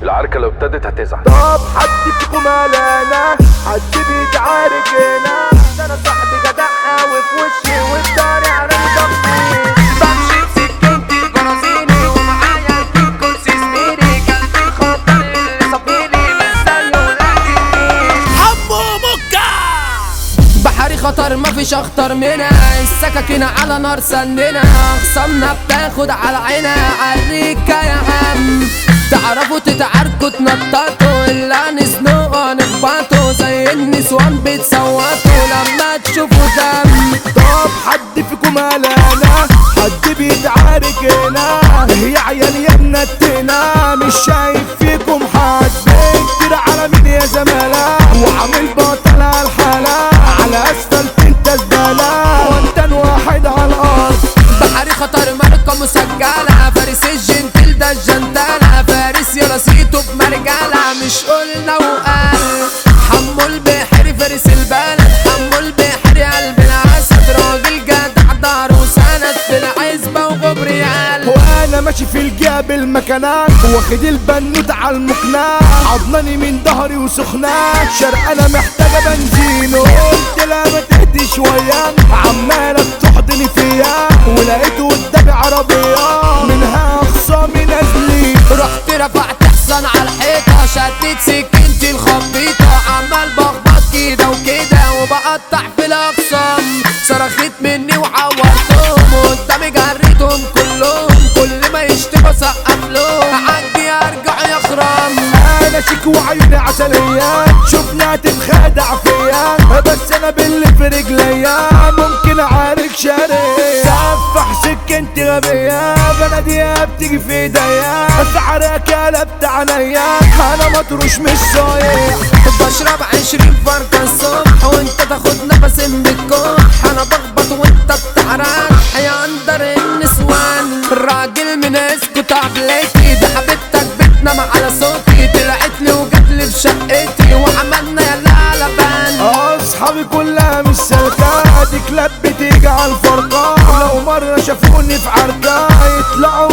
العركة لو ابتدت هتزعل طب حد فيكم قلقانة حد بيتعارك هنا ده انا صاحبي جدع قوي في وشي وفي داري عراني ضغطي بمشي بسكنتي برازيلي ومعايا الكيك كرسي زميلي قلبي الخطر اللي صفيلي مش زيه ولكن حمو مكة بحري خطر مفيش اخطر منها السكاكين على نار سننا خصمنا بتاخد على عينها عالريكة يا عم تعرفوا تتعاركوا تنططوا الا نزنقوا نخبطوا زي النسوان بتصوتوا لما تشوفوا دم طب حد فيكم قلقانة حد بيتعارك هنا يا عيال يا منتنا مش شايف فيكم حد بيكتر على مين يا زملاء وعامل بطل على الحالة على اسفلت انت زبالة وانت واحد على الارض بحري خطر ماركة مسجلة فارس الجنتل ده الجنتلة فارس يا رصيته بمرجلة مش قلنا وقال حمو البحري فارس البلد حمو البحري قلب الاسد راجل جدع دار وسند في العزبة وغبريال وانا ماشي في الجاب المكانات واخد البنوت على المقناع عضناني من ظهري وسخنات شرقانة محتاجة بنزين قلت لا ما تهدي شوية عمالة بتحضني فيا ولقيت قدامي عربية منها اخصامي نازلين رحت رفعت حصان على الحيطة شديت سكينتي الخبيطة عمال بخبط كده وكده وبقطع في الأقسام صرخت مني وعورتهم قدامي جريتهم كلهم كل ما يشتموا سقف لهم عندي ارجع يا خرام انا شيك وعيوني عسلية شفنا تتخادع فيا بس انا باللي في رجليا ممكن اعارك شارع سفح سكنت غبية بلدية بتيجي في ايديا سعرك قلبت عينيا انا مطروش مش صايع بشرب عشرين فرقة الصبح وانت تاخد نفس من الكح انا بخبط وانت بتعرق يا اندر النسوان الراجل من اسكت عقلتي ده حبيبتك بتنام على صوتي طلعت لي وجت لي في شقتي وعملنا يلا لبان اصحابي كلها مش سالكة دي كلاب بتيجي على الفرقة لو مرة شافوني في عركة يطلعوا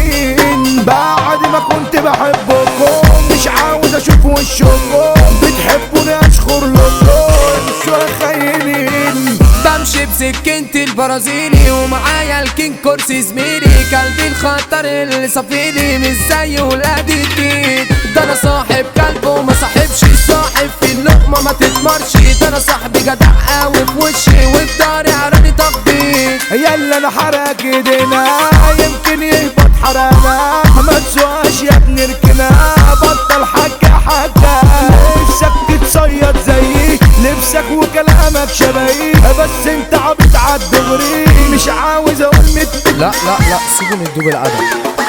جارين بعد ما كنت بحبكم مش عاوز اشوف وشكم بتحبوني اشخر لكم انتوا خاينين بمشي بسكنتي البرازيلي ومعايا الكينج كرسي زميلي قلبي الخطر اللي صفيلي مش زي ولاد الدين ده انا صاحب كلب وما صاحبش صاحب في اللقمه ما تتمرش ده انا صاحبي جدع قوي في وشي وفي داري عراني تخبيط يلا انا حرك ايدينا يمكن يهبط حرانا ما تسواش يا ابن ركنا بطل حكا حكا نفسك تتصيد زيي لبسك وكلامك شبهي بس انت عبيط عالدغري مش عاوز اقول مت لا لا لا سيبوني ادوب الادب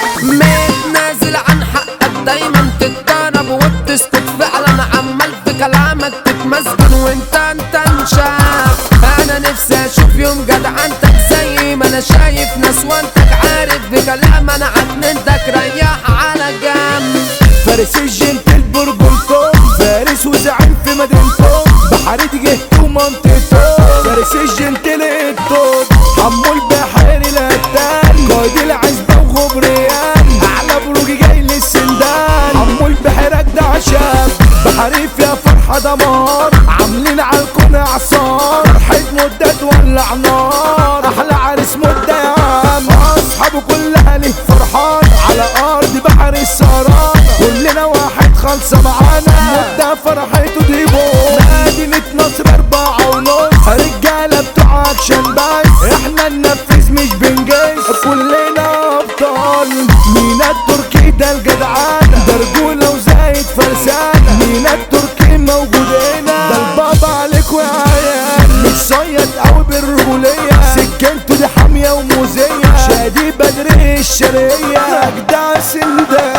متنازل عن حقك دايما تتضرب وبتسكت فعلا عمال في كلامك تتمسكن وانت انت انشاف انا نفسي اشوف يوم جدعنتك زي ما انا شايف ناس وانتك عارف بكلام انا عتمنتك ريح على جنب فارس الجنتل برجولتهم فارس وزعيم في مدينتهم بحرية جهته ومنطقتهم فارس الجنتل التوب حمو البحيري القتال قايد العزبة وغبريان أعلى بروجي جاي للسندان حمو البحيرة ده شاب بحريف يا فرحة دمار عاملين عالكون إعصار فرحة مدة تولع نار أحلى عريس مدة يا عم أصحابه كلها ليه فرحان على أرض بحر السهران كلنا واحد خالصة معانا مدة فرحته دي بو مدينة نصر أربعة ونص رجالة بتوع أكشن بس احنا ننفذ مش بنجيش كلنا أبطال مينا التركي ده الجدعان ده رجولة وزايد فرسان مينا التركي موجود هنا ده البابا عليك ويا عيال متصيد قوي بالرجولية سكنته دي حامية وموزية شادي بدري الشرقية أجدع سندان